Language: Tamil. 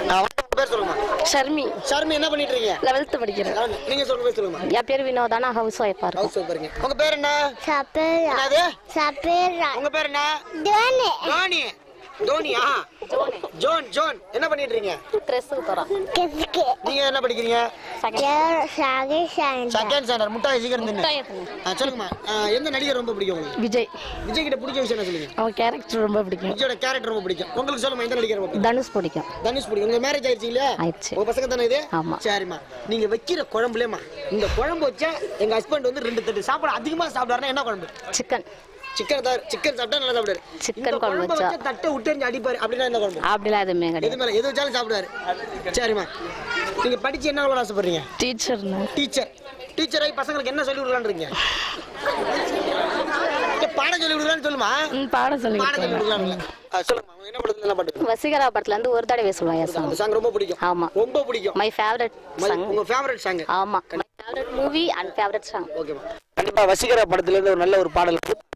வணக்கம், உங்க பேர் சொல்லுங்க ஷர்மி ஷர்மி என்ன பண்ணிட்டு இருக்கீங்க லெவல்த்து படிக்கிறேன் நீங்க சொல்லுங்க பேர் சொல்லுங்க என் பேர் வினோதா நான் ஹவுஸ் ஒய்ஃபாக இருக்கேன் ஹவுஸ் பாருங்க உங்க பேர் என்ன சப்பேரா என்னது சப்பேரா உங்க பேர் என்ன தோனி தோனி தோனியா ஜோன் ஜோன் என்ன பண்ணிட்டு இருக்கீங்க ட்ரெஸ்ஸுக்கு தரோம் கிஸ்கி நீங்க என்ன படிக்கிறீங்க சாகி சாயந்தா செகண்ட் ஸ்டாண்டர்ட் முட்டாய் சீக்கிரம் தின்னு முட்டாய் எத்தனை? ஆ, சொல்லுங்கம்மா ஆ, எந்த நடிகர் ரொம்ப பிடிக்கும் உங்களுக்கு விஜய் விஜய் கிட்ட பிடிச்ச விஷயம் என்ன சொல்லுங்க அவன் கேரக்டர் ரொம்ப பிடிக்கும் விஜயோட கேரக்டர் ரொம்ப பிடிக்கும் உங்களுக்கு சொல்லுமா எந்த நடிகர் ரொம்ப பிடிக்கும் தனுஷ் பிடிக்கும் தனுஷ் பிடிக்கும் உங்க மேரேஜ் ஆயிடுச்சு இல்லையா ஆயிடுச்சு. உங்க பசங்க தானே இது ஆமா. சரிம்மா நீங்க வைக்கிற குழம்புலேமா இந்த குழம்பு வச்சா எங்க ஹஸ்பண்ட் வந்து ரெண்டு தட்டு சாப்பாடு அதிகமா சாப்பிடாருன்னா என்ன குழம்பு சிக்கன் சிக்கன் தான் சிக்கன் சாப்பிட்டா நல்லா சாப்பிடுவாரு சிக்கன் இந்த குழம்பு குழம்பை வச்சா. வச்சா தட்டை விட்டு எறிஞ்சு அடிப்பாரு அப்படின்னா என்ன குழம்பு அப்படிலாம் எதுவுமே எது கிடையாது மேல எது வச்சாலும் சாப்பிடுவாரு சரிம்மா நீங்க படிச்சு என்ன ஆகணும்னு ஆசைப்படுறீங்க டீச்சர்னு டீச்சர் டீச்சர் ஆகி பசங்களுக்கு என்ன சொல்லி கொடுக்கலான்னு இருக்கீங்க இல்ல, பாடம் சொல்லி கொடுக்கலான்னு சொல்லுமா ம் பாட சொல்லி பாடம் சொல்லி கொடுக்கலாம்ல ஆ, சொல்லுங்கம்மா அவங்க என்ன படத்துல என்ன பாட்டு வசீகரா படத்துல இருந்து ஒரு தடவை சொல்லுவாங்க சாங் அந்த சாங் ரொம்ப பிடிக்கும் ஆமா ரொம்ப பிடிக்கும் மை ஃபேவரட் மை- சாங் உங்க ஃபேவரட் சாங் ஆமா my favourite movie and favourite song ஓகேமா கண்டிப்பா வசீகரா படத்துல இருந்து ஒரு நல்ல ஒரு பாடல்